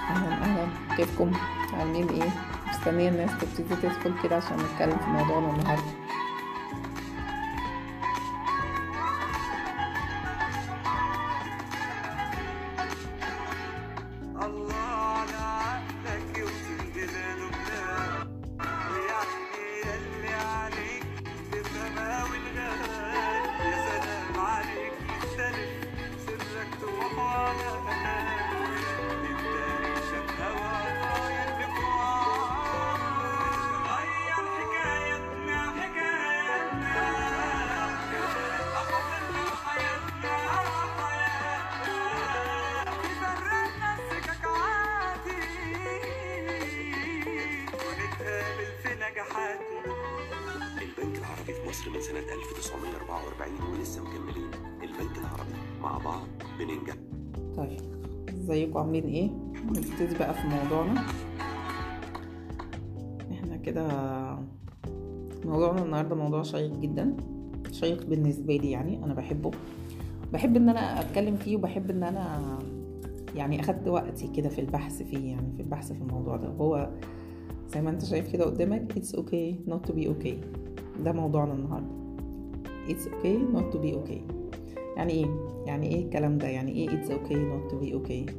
اهلا اهلا كيفكم عاملين ايه مستنيه الناس تبتدي تدخل كده عشان نتكلم في موضوعنا النهارده الله على عقلك وتنجلال وبلاد ويعني يلي عليك بالسما والغال يا سلام عليك مختلف سرك توحى الداري شد هوا طاير بكوار غير حكايتنا حكايتنا أخذنا حياتنا حياتنا يفرقنا السكك عادي ونتقابل في نجاحاتنا البنك العربي في مصر من سنة 1944 ولسه مكملين البنك العربي مع بعض بننجح طيب ازيكم عاملين ايه نبتدي بقى في موضوعنا احنا كده موضوعنا النهارده موضوع شيق جدا شيق بالنسبه لي يعني انا بحبه بحب ان انا اتكلم فيه وبحب ان انا يعني اخدت وقتي كده في البحث فيه يعني في البحث في الموضوع ده هو زي ما انت شايف كده قدامك it's okay not to be okay ده موضوعنا النهارده it's okay not to be okay يعني ايه يعني ايه الكلام ده يعني ايه it's okay not to be okay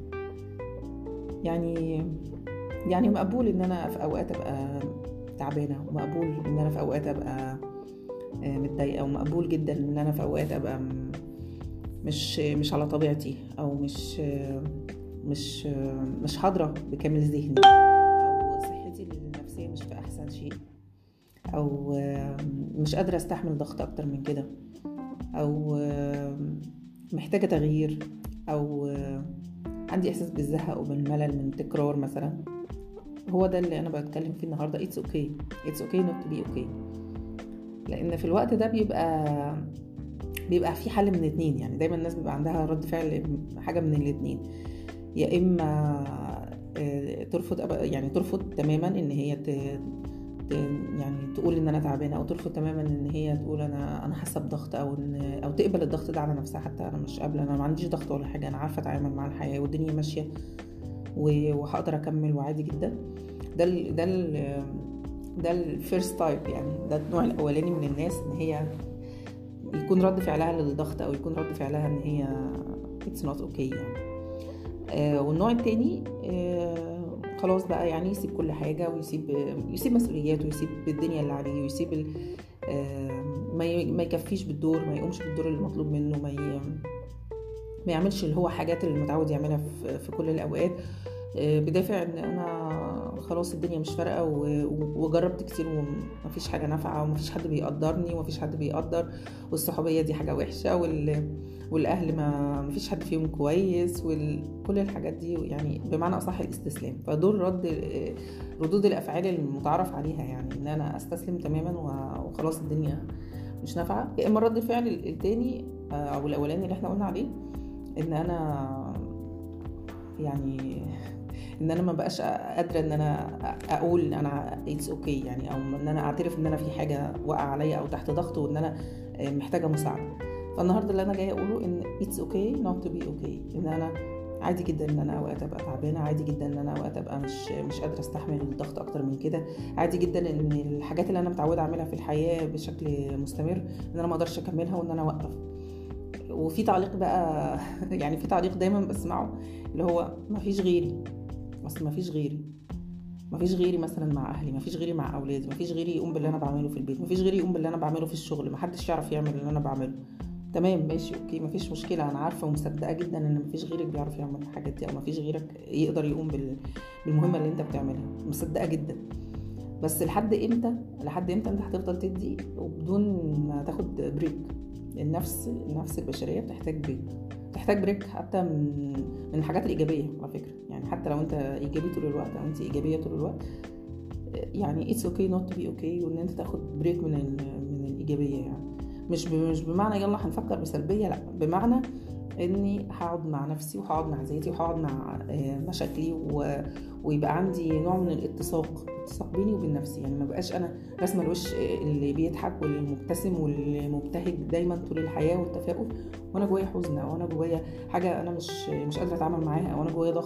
يعني يعني مقبول ان انا في اوقات ابقى تعبانه ومقبول ان انا في اوقات ابقى آه، متضايقه ومقبول جدا ان انا في اوقات ابقى م- مش مش على طبيعتي او مش آه، مش آه، مش حاضره بكامل ذهني او صحتي النفسيه مش في احسن شيء او آه، مش قادره استحمل ضغط اكتر من كده او آه، محتاجه تغيير او آه، عندي احساس بالزهق وبالملل من تكرار مثلا هو ده اللي انا بتكلم فيه النهارده اتس اوكي اتس اوكي نوت تو بي اوكي لان في الوقت ده بيبقى بيبقى في حل من اتنين يعني دايما الناس بيبقى عندها رد فعل حاجه من الاتنين يا اما آه، ترفض أب- يعني ترفض تماما ان هي ت... ت... يعني تقول ان انا تعبانه او ترفض تماما ان هي تقول انا انا حاسه بضغط او ان او تقبل الضغط ده على نفسها حتى انا مش قابله انا ما عنديش ضغط ولا حاجه انا عارفه اتعامل مع الحياه والدنيا ماشيه و- وهقدر اكمل وعادي جدا ده ال ده ال ده الفيرست تايب يعني ده النوع الاولاني من الناس ان هي يكون رد فعلها للضغط او يكون رد فعلها ان هي اتس نوت اوكي يعني آه والنوع التاني آه خلاص بقى يعني يسيب كل حاجة ويسيب يسيب مسؤولياته ويسيب الدنيا اللي عليه ويسيب ال- آه ما ي- ما يكفيش بالدور ما يقومش بالدور اللي مطلوب منه ما ي- ما يعملش اللي هو حاجات اللي متعود يعملها في, في كل الأوقات آه بدافع ان انا خلاص الدنيا مش فارقة و- و- وجربت كتير ومفيش حاجة نافعة ومفيش حد بيقدرني ومفيش حد بيقدر والصحوبية دي حاجة وحشة وال والاهل ما مفيش حد فيهم كويس وكل الحاجات دي يعني بمعنى اصح الاستسلام فدول رد ردود الافعال المتعارف عليها يعني ان انا استسلم تماما و- وخلاص الدنيا مش نافعه يا اما رد الفعل التاني آه، او الاولاني اللي احنا قلنا عليه ان انا يعني ان انا ما بقاش قادره ان انا اقول انا اتس اوكي okay يعني او ان انا اعترف ان انا في حاجه واقع عليا او تحت ضغط وان انا آه، محتاجه مساعده فالنهارده اللي انا جايه اقوله ان اتس اوكي نوت تو بي اوكي ان انا عادي جدا ان انا اوقات ابقى تعبانه عادي جدا ان انا اوقات ابقى مش مش قادره استحمل الضغط اكتر من كده عادي جدا ان الحاجات اللي انا متعوده اعملها في الحياه بشكل مستمر ان انا ما اقدرش اكملها وان انا اوقف وفي تعليق بقى يعني في تعليق دايما بسمعه اللي هو ما فيش غيري بس ما فيش غيري ما فيش غيري مثلا مع اهلي ما فيش غيري مع اولادي ما فيش غيري يقوم باللي انا بعمله في البيت ما فيش غيري يقوم باللي انا بعمله في الشغل ما حدش يعرف يعمل اللي انا بعمله تمام ماشي اوكي مفيش مشكله انا عارفه ومصدقه جدا ان مفيش غيرك بيعرف يعمل الحاجات دي او مفيش غيرك يقدر يقوم بال- بالمهمه اللي انت بتعملها مصدقه جدا بس لحد امتى لحد امتى انت هتفضل تدي وبدون ما تاخد بريك النفس النفس البشريه بتحتاج بريك تحتاج بريك حتى من من الحاجات الايجابيه على فكره يعني حتى لو انت ايجابي طول الوقت او انت ايجابيه طول الوقت يعني اتس اوكي نوت تو بي اوكي وان انت تاخد بريك من ال- من الايجابيه يعني مش ب- مش بمعنى يلا هنفكر بسلبيه لا بمعنى اني هقعد مع نفسي وهقعد مع ذاتي وهقعد مع آه، مشاكلي و... ويبقى عندي نوع من الاتساق اتساق بيني وبين نفسي يعني ما بقاش انا رسمه الوش اللي بيضحك والمبتسم والمبتهج دايما طول الحياه والتفاؤل وانا جوايا حزن او انا جوايا حاجه انا مش مش قادره اتعامل معاها او انا جوايا ضغط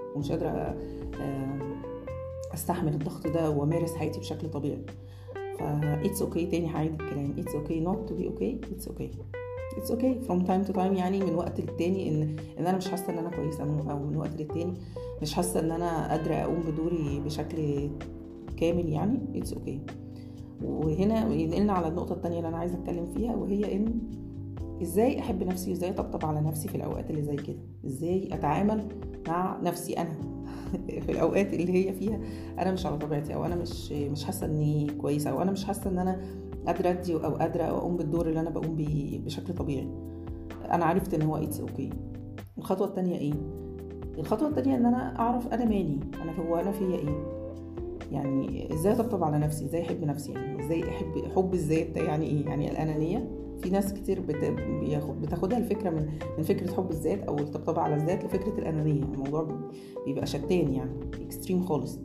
ومش قادره آه، استحمل الضغط ده وامارس حياتي بشكل طبيعي فا اتس اوكي تاني هعيد الكلام اتس اوكي نوت تو بي اوكي اتس اوكي اتس اوكي فروم تايم تو تايم يعني من وقت للتاني ان ان انا مش حاسه ان انا كويسه من- او من وقت للتاني مش حاسه ان انا قادره اقوم بدوري بشكل كامل يعني اتس اوكي وهنا ينقلنا على النقطه التانية اللي انا عايزه اتكلم فيها وهي ان ازاي احب نفسي وازاي اطبطب على نفسي في الاوقات اللي زي كده ازاي اتعامل مع نفسي انا في الاوقات اللي هي فيها انا مش على طبيعتي او انا مش مش حاسه اني كويسه او انا مش حاسه ان انا قادره ادي او قادره اقوم بالدور اللي انا بقوم بيه بشكل طبيعي انا عرفت ان هو اتس اوكي الخطوه التانية ايه الخطوه التانية ان انا اعرف انا مالي انا هو انا فيا ايه يعني ازاي اطبطب على نفسي ازاي احب نفسي يعني ازاي احب حب الذات ده يعني ايه يعني الانانيه في ناس كتير بت... بياخد... بتاخدها الفكره من من فكره حب الذات او الطبطبه على الذات لفكره الانانيه الموضوع بيبقى شتان يعني اكستريم خالص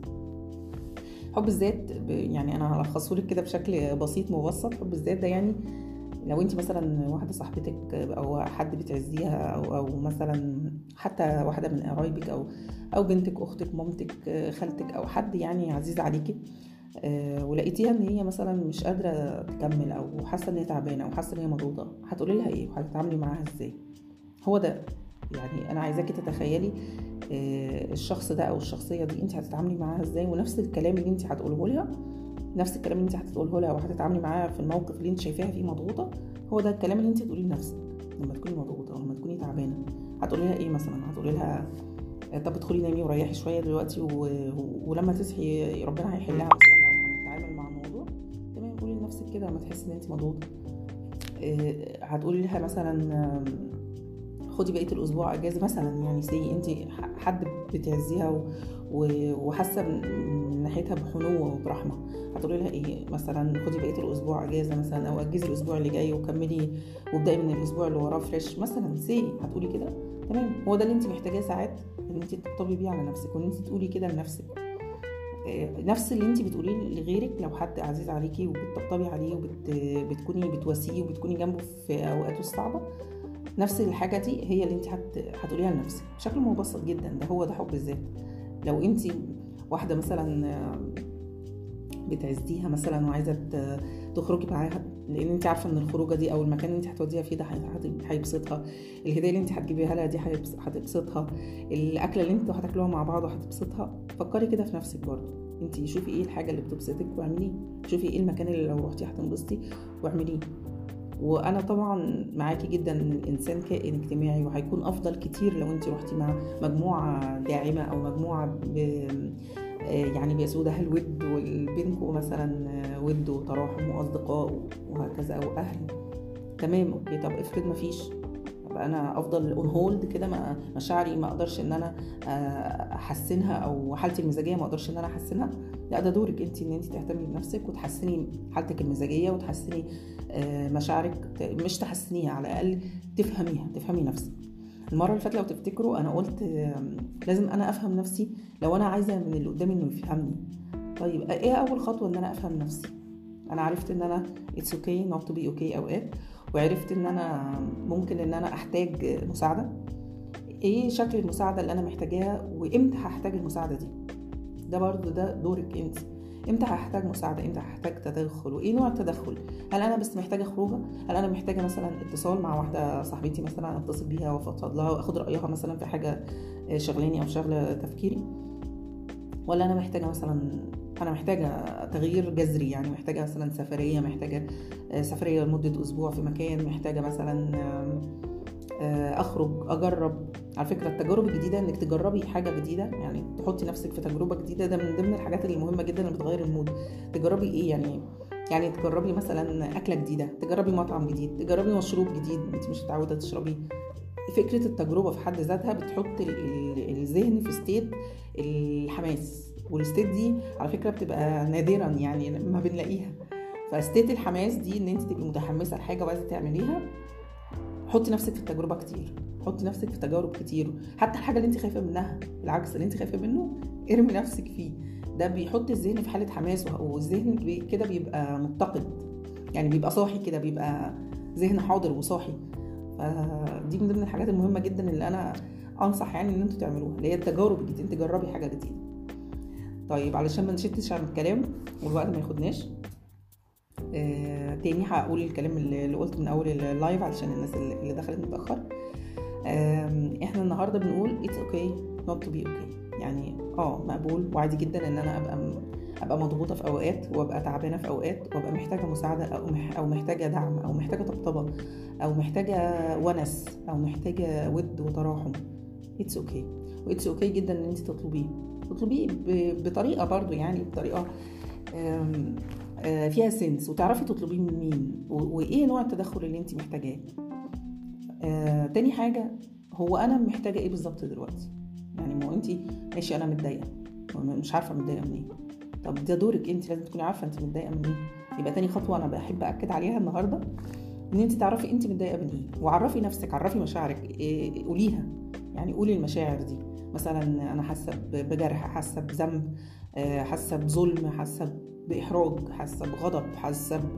حب الذات ب... يعني انا هلخصه لك كده بشكل بسيط مبسط حب الذات ده يعني لو انت مثلا واحده صاحبتك او حد بتعزيها او او مثلا حتى واحده من قرايبك او او بنتك اختك مامتك خالتك او حد يعني عزيز عليكي آه، ولقيتيها ان هي مثلا مش قادره تكمل او حاسه ان هي تعبانه او حاسه ان هي مضغوطه هتقولي لها ايه وهتتعاملي معاها ازاي هو ده يعني انا عايزاكي تتخيلي آه، الشخص ده او الشخصيه دي انت هتتعاملي معاها ازاي ونفس الكلام اللي انت هتقوله لها نفس الكلام اللي انت هتقوله لها وهتتعاملي معاها في الموقف اللي انت شايفاها فيه مضغوطه هو ده الكلام اللي انت تقوليه لنفسك لما تكوني مضغوطه او لما تكوني تعبانه هتقولي لها ايه مثلا هتقولي لها طب ادخلي نامي وريحي شويه دلوقتي و... و... ولما تصحي ربنا هيحلها مثلا او هنتعامل مع الموضوع تمام قولي لنفسك كده لما تحسي ان انت مضغوطه آه، هتقولي لها مثلا آم، خدي بقيه الاسبوع اجازه مثلا يعني سي انت حد بتعزيها و- و- وحاسه من من ناحيتها بحنو وبرحمه هتقولي لها ايه مثلا خدي بقيه الاسبوع اجازه مثلا او اجزي الاسبوع اللي جاي وكملي وابداي من الاسبوع اللي وراه فريش مثلا سي هتقولي كده تمام هو ده اللي انت محتاجاه ساعات ان انت تطبطبي بيه على نفسك وان انت تقولي كده لنفسك آه، نفس اللي انت بتقوليه لغيرك لو حد عزيز عليكي وبتطبطبي عليه وبتكوني بتواسيه وبتكوني جنبه في اوقاته الصعبه نفس الحاجه دي هي اللي انت هت... هتقوليها لنفسك بشكل مبسط جدا ده هو ده حب الذات لو انت واحده مثلا آه، بتعزيها مثلا وعايزه ت- تخرجي معاها لان انت عارفه ان الخروجه دي او المكان اللي انت هتوديها فيه ده هي- هت- هيبسطها الهديه اللي انت هتجيبيها لها دي هيبس- هتبسطها الاكله اللي انتوا هتاكلوها مع بعض هتبسطها فكري كده في نفسك برضه انت شوفي ايه الحاجه اللي بتبسطك واعمليه شوفي ايه المكان اللي لو روحتي هتنبسطي واعمليه وانا طبعا معاكي جدا ان الانسان كائن اجتماعي وهيكون افضل كتير لو انت روحتي مع مجموعه داعمه او مجموعه ب... آه، يعني بيسودها الود وبينكم مثلا آه، ود وتراحم واصدقاء وهكذا او اهل تمام اوكي طب افرض مفيش طب انا افضل اون هولد كده ما- مشاعري ما اقدرش ان انا آه، احسنها او حالتي المزاجيه ما اقدرش ان انا احسنها لا ده دورك انت ان انت تهتمي بنفسك وتحسني حالتك المزاجيه وتحسني آه، مشاعرك ت- مش تحسنيها على الاقل تفهميها تفهمي نفسك المره اللي فاتت لو تفتكروا انا قلت آم، لازم انا افهم نفسي لو انا عايزه من اللي قدامي انه يفهمني طيب ايه اول خطوه ان انا افهم نفسي انا عرفت ان انا اتس اوكي نوت تو بي اوكي اوقات وعرفت ان انا ممكن ان انا احتاج مساعده ايه شكل المساعده اللي انا محتاجاها وامتى هحتاج المساعده دي ده برضو ده دورك انت امتى هحتاج مساعده امتى هحتاج تدخل وايه نوع التدخل هل انا بس محتاجه خروجه هل انا محتاجه مثلا اتصال مع واحده صاحبتي مثلا اتصل بيها وافضفض لها واخد رايها مثلا في حاجه شغلاني او شغله تفكيري ولا انا محتاجه مثلا انا محتاجه تغيير جذري يعني محتاجه مثلا سفريه محتاجه آه، سفريه لمده اسبوع في مكان محتاجه مثلا آم، آه، اخرج اجرب على فكره التجارب الجديده انك تجربي حاجه جديده يعني تحطي نفسك في تجربه جديده ده من ضمن الحاجات اللي مهمه جدا اللي بتغير المود تجربي ايه يعني يعني تجربي مثلا اكله جديده تجربي مطعم جديد تجربي مشروب جديد انت مش متعوده تشربيه فكره التجربه في حد ذاتها بتحط ال- ال- الذهن في ستيت الحماس والستيت دي على فكره بتبقى نادرا يعني ما بنلاقيها فستيت الحماس دي ان انت تبقي متحمسه لحاجه وعايزه تعمليها حطي نفسك في التجربه كتير حطي نفسك في تجارب كتير حتى الحاجه اللي انت خايفه منها العكس اللي انت خايفه منه ارمي نفسك فيه ده بيحط الذهن في حاله حماس وه- والذهن بي- كده بيبقى متقد يعني بيبقى صاحي كده بيبقى ذهن حاضر وصاحي فدي من ضمن الحاجات المهمه جدا اللي انا انصح يعني ان انتوا تعملوها اللي هي التجارب الجديده انت جربي حاجه جديده طيب علشان ما نشتش عن الكلام والوقت ما ياخدناش آه تاني هقول الكلام اللي اللي قلته من اول اللايف علشان الناس اللي اللي دخلت متاخر آم، احنا النهارده بنقول اتس اوكي نوت تو بي اوكي يعني اه مقبول وعادي جدا ان انا ابقى م- ابقى مضغوطه في اوقات وابقى تعبانه في اوقات وابقى محتاجه مساعده او مح او محتاجه دعم او محتاجه طبطبه او محتاجه ونس او محتاجه ود وتراحم اتس اوكي واتس اوكي جدا ان انت تطلبيه تطلبيه ب- بطريقه برضو يعني بطريقه آم، آه، فيها سنس وتعرفي تطلبيه من مين و- وايه نوع التدخل اللي انت محتاجاه آه، تاني حاجه هو انا محتاجه ايه بالظبط دلوقتي يعني ما هو انت ماشي انا متضايقه مش عارفه متضايقه منين طب ده دورك انت لازم تكوني عارفه انت متضايقه من ايه يبقى تاني خطوه انا بحب اكد عليها النهارده ان انت تعرفي انت متضايقه من ايه وعرفي نفسك عرفي مشاعرك إيه قوليها يعني قولي المشاعر دي مثلا انا حاسه ب- بجرح حاسه بذنب آه، حاسه بظلم حاسه باحراج حاسه بغضب حاسه ب-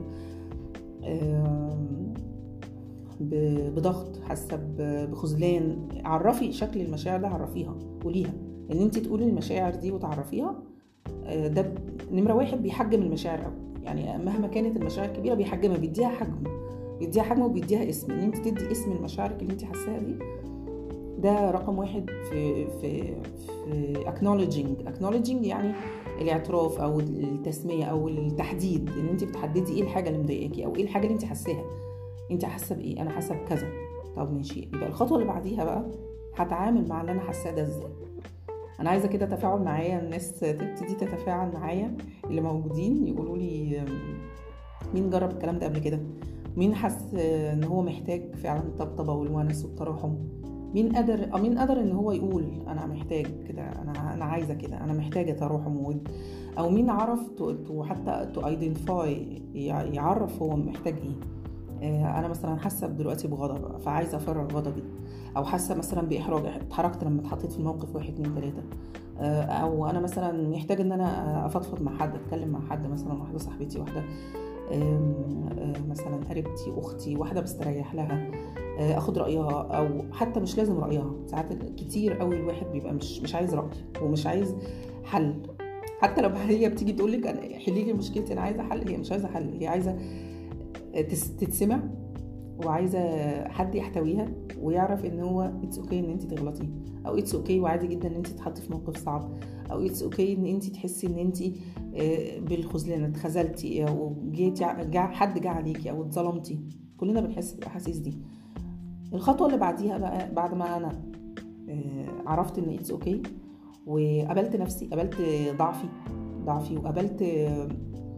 آم، ب- بضغط حاسه ب- بخذلان عرفي شكل المشاعر ده عرفيها قوليها ان انت تقولي المشاعر دي وتعرفيها آه، ده ب- نمره واحد بيحجم المشاعر قوي يعني مهما كانت المشاعر كبيره بيحجمها بيديها حجم بيديها حجم وبيديها اسم ان انت تدي اسم لمشاعرك اللي انت حاساها دي ده رقم واحد في في في acknowledging acknowledging يعني الاعتراف او التسميه او التحديد ان انت بتحددي ايه الحاجه اللي مضايقاكي او ايه الحاجه اللي انت حاساها انت حاسه بايه انا حاسه بكذا طب ماشي يبقى الخطوه اللي بعديها بقى هتعامل مع اللي انا حاساه ده ازاي انا عايزه كده تفاعل معايا الناس تبتدي تتفاعل معايا اللي موجودين يقولوا لي مين جرب الكلام ده قبل كده مين حس ان هو محتاج فعلا الطبطبه والونس والتراحم مين قدر أو مين قدر ان هو يقول انا محتاج كده انا انا عايزه كده انا محتاجه تراحم وود او مين عرف تو تو حتى تو ايدنتيفاي يعرف هو محتاج ايه آه، انا مثلا حاسه دلوقتي بغضب فعايزه افرغ غضبي او حاسه مثلا باحراج اتحركت لما اتحطيت في الموقف واحد اتنين تلاته آه، او انا مثلا محتاج ان انا افضفض مع حد اتكلم مع حد مثلا واحده صاحبتي واحده آم، آه، مثلا قريبتي اختي واحده بستريح لها آه، اخد رايها او حتى مش لازم رايها ساعات كتير قوي الواحد بيبقى مش مش عايز راي ومش عايز حل حتى لو هي بتيجي تقول لك أنا- حلي لي مشكلتي انا عايزه حل هي مش عايزه حل هي عايزه تس- تتسمع وعايزه حد يحتويها ويعرف ان هو اتس اوكي ان انت تغلطي او اتس اوكي وعادي جدا ان انت تتحطي في موقف صعب او اتس اوكي ان انت تحسي ان انت آه، بالخذلان اتخذلتي او جيتي ع- جا حد جه عليكي او اتظلمتي كلنا بنحس بالاحاسيس دي الخطوه اللي بعديها بقى بعد ما انا آه، عرفت ان اتس اوكي وقبلت نفسي قبلت ضعفي ضعفي وقبلت آه،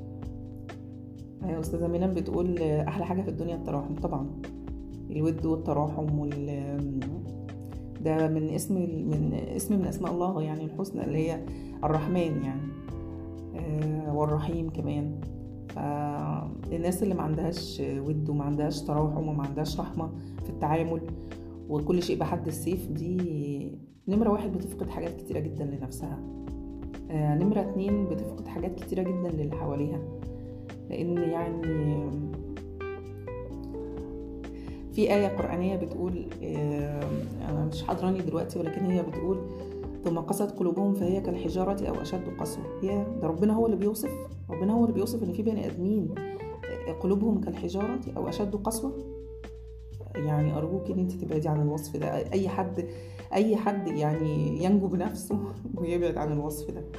آه، استاذه ميلان بتقول آه، احلى حاجه في الدنيا التراحم طبعا الود والتراحم وال ده من اسم من اسم من اسماء الله يعني الحسنى اللي هي الرحمن يعني آه، والرحيم كمان فالناس اللي ما عندهاش ود وما عندهاش تراحم وما عندهاش رحمة في التعامل وكل شيء بحد السيف دي نمرة واحد بتفقد حاجات كتيرة جدا لنفسها آه، نمرة اتنين بتفقد حاجات كتيرة جدا للي حواليها لأن يعني في آية قرآنية بتقول آه، أنا مش حاضراني دلوقتي ولكن هي بتقول ثم قست قلوبهم فهي كالحجارة أو أشد قسوة يا ده ربنا هو اللي بيوصف ربنا هو اللي بيوصف إن في بني آدمين آه، قلوبهم كالحجارة أو أشد قسوة يعني أرجوك إن أنت تبعدي عن الوصف ده أي حد أي حد يعني ينجو بنفسه ويبعد عن الوصف ده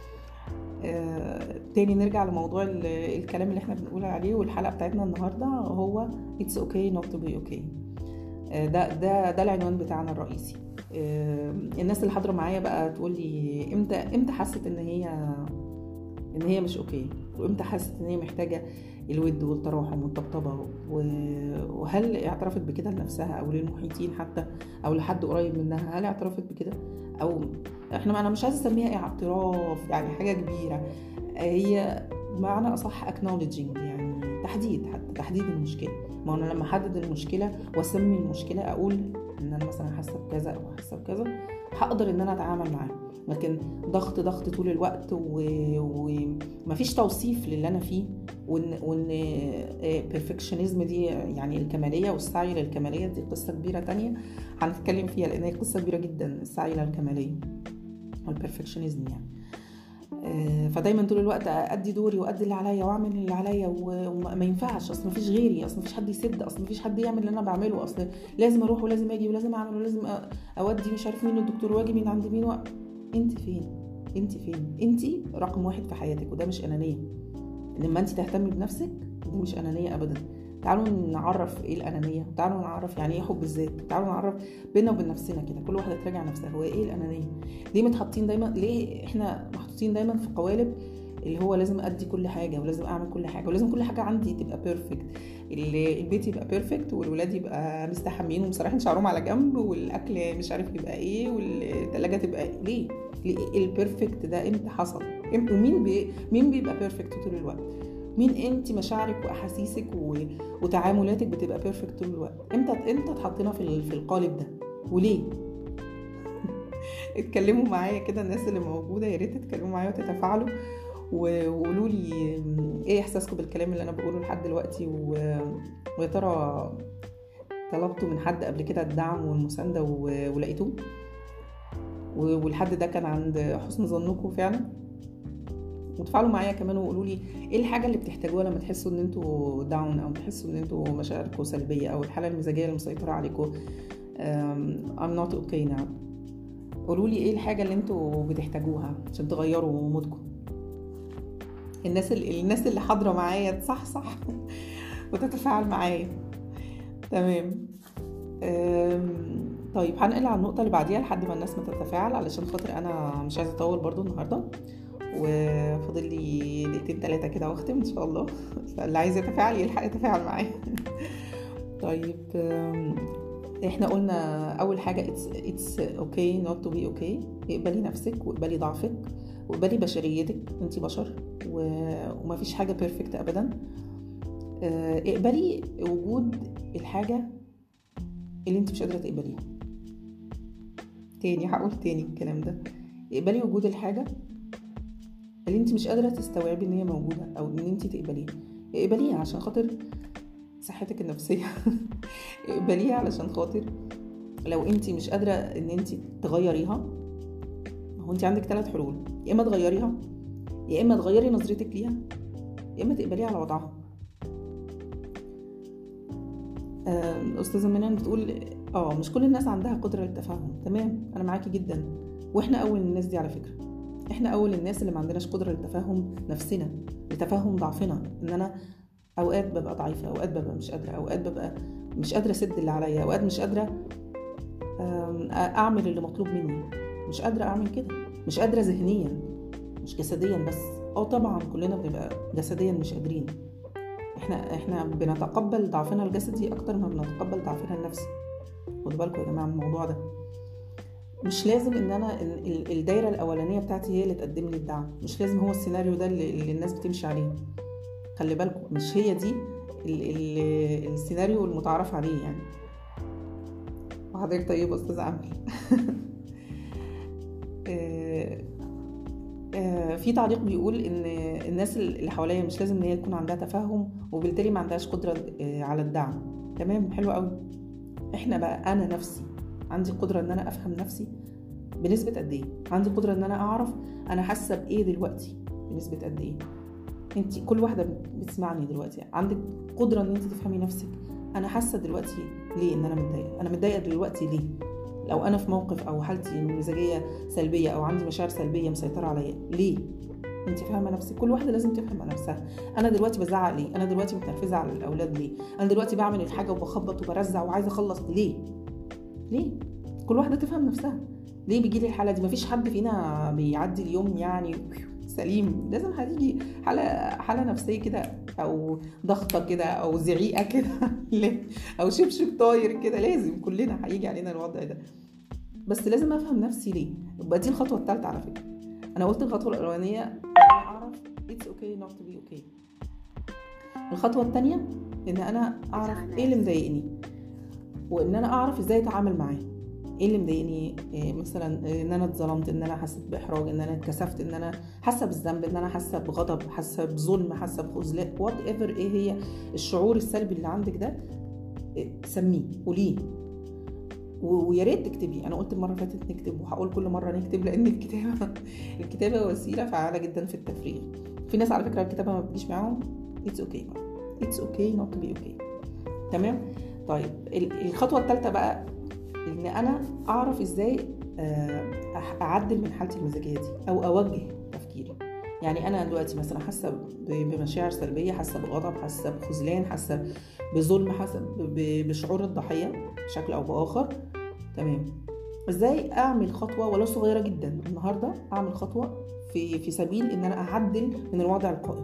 آه، تاني نرجع لموضوع ال- الكلام اللي احنا بنقول عليه والحلقه بتاعتنا النهارده هو اتس اوكي نوت تو بي اوكي ده ده ده العنوان بتاعنا الرئيسي آه، الناس اللي حاضره معايا بقى تقول لي امتى امتى حست ان هي ان هي مش اوكي وامتى حست ان هي محتاجه الود والتراحم والطبطبه و- وهل اعترفت بكده لنفسها او للمحيطين حتى او لحد قريب منها هل اعترفت بكده او احنا انا مش عايزه اسميها اعتراف يعني حاجه كبيره هي بمعنى اصح acknowledging يعني تحديد حتى تحديد المشكله ما انا لما احدد المشكله واسمي المشكله اقول ان انا مثلا حاسه بكذا او حاسه بكذا هقدر ان انا اتعامل معاها لكن ضغط ضغط طول الوقت و- ومفيش توصيف للي انا فيه وان وان بيرفكشنزم دي يعني الكماليه والسعي للكماليه دي قصه كبيره تانية هنتكلم فيها لان هي قصه كبيره جدا السعي للكماليه والبرفكشنزم يعني آه، فدايما طول الوقت ادي دوري وادي اللي عليا واعمل اللي عليا و- وما ينفعش اصل مفيش غيري اصل مفيش حد يسد اصل مفيش حد يعمل اللي انا بعمله اصل لازم اروح ولازم اجي ولازم اعمل ولازم أ- اودي مش عارف مين للدكتور واجي مين عند مين و... انت فين انت فين انت رقم واحد في حياتك وده مش انانيه لما انت تهتمي بنفسك دي مش انانيه ابدا تعالوا نعرف ايه الانانيه تعالوا نعرف يعني ايه حب الذات تعالوا نعرف بينا وبين نفسنا كده كل واحده تراجع نفسها هو ايه الانانيه ليه متحطين دايما ليه احنا محطوطين دايما في قوالب اللي هو لازم ادي كل حاجه ولازم اعمل كل حاجه ولازم كل حاجه عندي تبقى بيرفكت البيت يبقى بيرفكت والولاد يبقى مستحمين ومسرحين شعرهم على جنب والاكل مش عارف يبقى ايه والثلاجه تبقى إيه. ليه ليه البيرفكت ده امتى حصل إم- ومين بي... مين بيبقى بيرفكت طول الوقت مين انت مشاعرك واحاسيسك و... وتعاملاتك بتبقى بيرفكت طول الوقت امتى امتى اتحطينا في ال- في القالب ده وليه اتكلموا معايا كده الناس اللي موجوده يا ريت تتكلموا معايا وتتفاعلوا و- وقولوا لي ايه احساسكم بالكلام اللي انا بقوله لحد دلوقتي و... ويا ترى طلبتوا من حد قبل كده الدعم والمسانده و... ولقيتوه و- والحد ده كان عند حسن ظنكم فعلا وتفاعلوا معايا كمان وقولوا لي ايه الحاجه اللي بتحتاجوها لما تحسوا ان انتوا داون او تحسوا ان انتوا مشاعركم سلبيه او الحاله المزاجيه اللي مسيطره عليكم أم، I'm not okay now قولوا لي ايه الحاجه اللي انتوا بتحتاجوها عشان تغيروا مودكم الناس اللي الناس اللي حاضره معايا تصحصح وتتفاعل معايا تمام أم، طيب هنقل على النقطه اللي بعديها لحد ما الناس ما تتفاعل علشان خاطر انا مش عايزه اطول برضو النهارده وفاضل لي دقيقتين تلاتة كده واختم ان شاء الله فاللي عايز يتفاعل يلحق يتفاعل معايا طيب أم، احنا قلنا اول حاجه it's it's okay not to be okay اقبلي نفسك واقبلي ضعفك واقبلي بشريتك انت بشر و... ومفيش حاجه بيرفكت ابدا آه، اقبلي وجود الحاجه اللي انت مش قادره تقبليها تاني هقول تاني الكلام ده اقبلي وجود الحاجه اللي انت مش قادره تستوعبي ان هي موجوده او ان انت تقبليها اقبليها عشان خاطر صحتك النفسيه اقبليها علشان خاطر لو انت مش قادره ان انت تغيريها ما هو انت عندك ثلاث حلول يا اما تغيريها يا اما تغيري نظرتك ليها يا اما تقبليها على وضعها آه، استاذه منان بتقول اه مش كل الناس عندها قدره للتفاهم تمام انا معاكي جدا واحنا اول الناس دي على فكره احنا اول الناس اللي ما عندناش قدره لتفهم نفسنا لتفهم ضعفنا ان انا اوقات ببقى ضعيفه اوقات ببقى مش قادره اوقات ببقى مش قادره اسد اللي عليا اوقات مش قادره آم، اعمل اللي مطلوب مني مش قادره اعمل كده مش قادره ذهنيا مش جسديا بس اه طبعا كلنا بنبقى جسديا مش قادرين احنا احنا بنتقبل ضعفنا الجسدي اكتر ما بنتقبل ضعفنا النفسي خدوا بالكم يا جماعه من الموضوع ده مش لازم ان انا ال- ال- الدايره الاولانيه بتاعتي هي اللي تقدم لي الدعم مش لازم هو السيناريو ده اللي, اللي الناس بتمشي عليه خلي بالكم مش هي دي ال ال السيناريو المتعارف عليه يعني وحضرتك طيب استاذ امل آه، آه، في تعليق بيقول ان الناس اللي حواليا مش لازم ان هي يكون عندها تفهم وبالتالي ما عندهاش قدره آه، على الدعم تمام حلو قوي احنا بقى انا نفسي عندي قدره ان انا افهم نفسي بنسبه قد ايه عندي قدره ان انا اعرف انا حاسه بايه دلوقتي بنسبه قد ايه انت كل واحده بتسمعني دلوقتي عندك قدره ان انت تفهمي نفسك انا حاسه دلوقتي ليه ان انا متضايقه انا متضايقه دلوقتي ليه لو انا في موقف او حالتي المزاجيه سلبيه او عندي مشاعر سلبيه مسيطره عليا ليه انت فاهمه نفسك كل واحده لازم تفهم نفسها انا دلوقتي بزعق ليه انا دلوقتي متنرفزه على الاولاد ليه انا دلوقتي بعمل الحاجه وبخبط وبرزع وعايزه اخلص ليه ليه كل واحده تفهم نفسها ليه بيجي لي الحاله دي مفيش حد فينا بيعدي اليوم يعني سليم لازم هتيجي حاله حاله نفسيه كده او ضغطه كده او زعيقه كده ليه؟ او شبشب طاير كده لازم كلنا هيجي علينا الوضع ده بس لازم افهم نفسي ليه يبقى دي الخطوه الثالثه على فكره انا قلت الخطوه الاولانيه ان انا اعرف it's okay not to be okay الخطوه الثانيه ان انا اعرف ايه اللي مضايقني وان انا اعرف ازاي اتعامل معاه ايه اللي مضايقني إيه مثلا إيه ان انا اتظلمت ان انا حسيت باحراج ان انا اتكسفت ان انا حاسه بالذنب ان انا حاسه بغضب حاسه بظلم حاسه بخذلان وات ايفر ايه هي الشعور السلبي اللي عندك ده إيه سميه قوليه و- ويا ريت تكتبي انا قلت المره اللي فاتت نكتب وهقول كل مره نكتب لان الكتابه الكتابه وسيله فعاله جدا في التفريغ في ناس على فكره الكتابه ما بتجيش معاهم اتس اوكي اتس اوكي نوت تو بي اوكي تمام طيب ال- الخطوه الثالثه بقى ان انا اعرف ازاي آه، أح- اعدل من حالتي المزاجيه دي او اوجه تفكيري يعني انا دلوقتي مثلا حاسه ب- بمشاعر سلبيه حاسه بغضب حاسه بخذلان حاسه بظلم حاسه ب- بشعور الضحيه بشكل او باخر تمام ازاي اعمل خطوه ولو صغيره جدا النهارده اعمل خطوه في في سبيل ان انا اعدل من الوضع القائم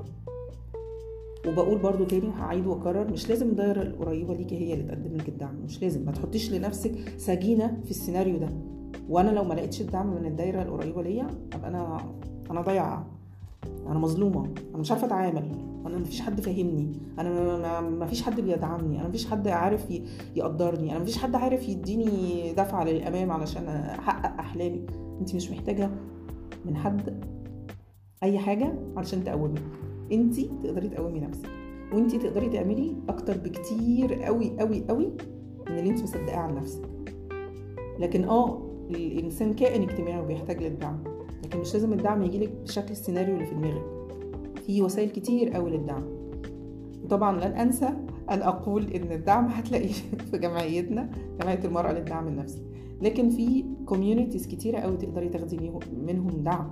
وبقول برضو تاني وهعيد واكرر مش لازم الدايره القريبه ليكي هي اللي تقدم لك الدعم مش لازم ما تحطيش لنفسك سجينه في السيناريو ده وانا لو ما لقيتش الدعم من الدايره القريبه ليا ابقى انا انا ضايعه انا مظلومه انا مش عارفه اتعامل انا مفيش حد فاهمني انا ما- ما- مفيش حد بيدعمني انا مفيش حد عارف ي- يقدرني انا مفيش حد عارف يديني دفعه للامام علشان احقق احلامي انت مش محتاجه من حد اي حاجه علشان تقومك انت تقدري تقومي نفسك وانت تقدري تعملي اكتر بكتير قوي قوي قوي من اللي انت مصدقاه عن نفسك لكن اه الانسان كائن اجتماعي وبيحتاج للدعم لكن مش لازم الدعم يجيلك بشكل السيناريو اللي في دماغك في وسائل كتير قوي للدعم وطبعا لن انسى ان اقول ان الدعم هتلاقيه في جمعيتنا جمعيه المراه للدعم النفسي لكن في كوميونيتيز كتيره قوي تقدري تاخدي ميهم- منهم دعم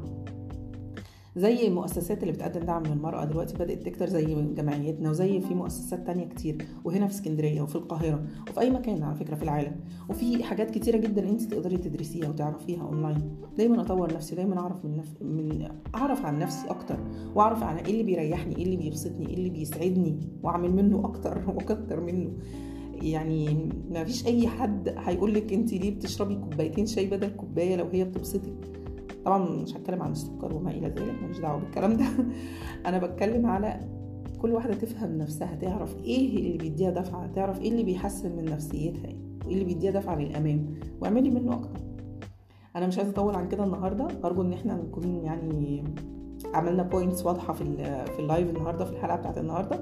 زي المؤسسات اللي بتقدم دعم للمرأة دلوقتي بدأت تكتر زي جمعيتنا وزي في مؤسسات تانية كتير وهنا في اسكندرية وفي القاهرة وفي أي مكان على فكرة في العالم وفي حاجات كتيرة جدا انت تقدري تدرسيها وتعرفيها اونلاين دايما اطور نفسي دايما اعرف من, نف... من اعرف عن نفسي اكتر واعرف عن ايه اللي بيريحني ايه اللي بيبسطني ايه اللي بيسعدني واعمل منه اكتر واكتر منه يعني ما فيش اي حد هيقول لك انت ليه بتشربي كوبايتين شاي بدل كوبايه لو هي بتبسطك طبعا مش هتكلم عن السكر وما الى ذلك ماليش دعوه بالكلام ده انا بتكلم على كل واحده تفهم نفسها تعرف ايه اللي بيديها دفعه تعرف ايه اللي بيحسن من نفسيتها وايه اللي بيديها دفعه للامام واعملي منه اكتر انا مش عايزه اطول عن كده النهارده ارجو ان احنا نكون يعني عملنا بوينتس واضحه في ال- في اللايف النهارده في الحلقه بتاعت النهارده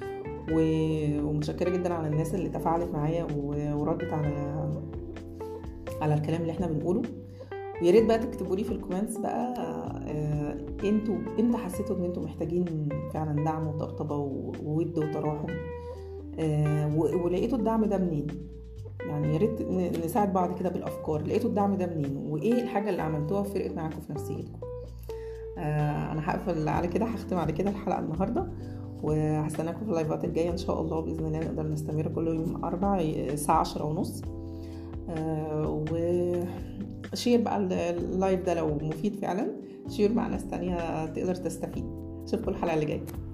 و- ومتشكره جدا على الناس اللي تفاعلت معايا و- وردت على على الكلام اللي احنا بنقوله ويا ريت بقى تكتبوا لي في الكومنتس بقى آه، انتوا امتى حسيتوا ان انتوا محتاجين فعلا دعم وطبطبه و- وود وتراحم آه، و- ولقيتوا الدعم ده منين يعني يا ريت ن- نساعد بعض كده بالافكار لقيتوا الدعم ده منين وايه الحاجه اللي عملتوها فرقت معاكم في نفسيتكم آه، انا هقفل على كده هختم على كده الحلقه النهارده وهستناكم في اللايفات الجايه ان شاء الله باذن الله نقدر نستمر كل يوم اربع الساعه عشرة ونص آه، وشير بقى ال- اللايف ده لو مفيد فعلا شير مع ناس تانية تقدر تستفيد اشوفكم الحلقه اللي جايه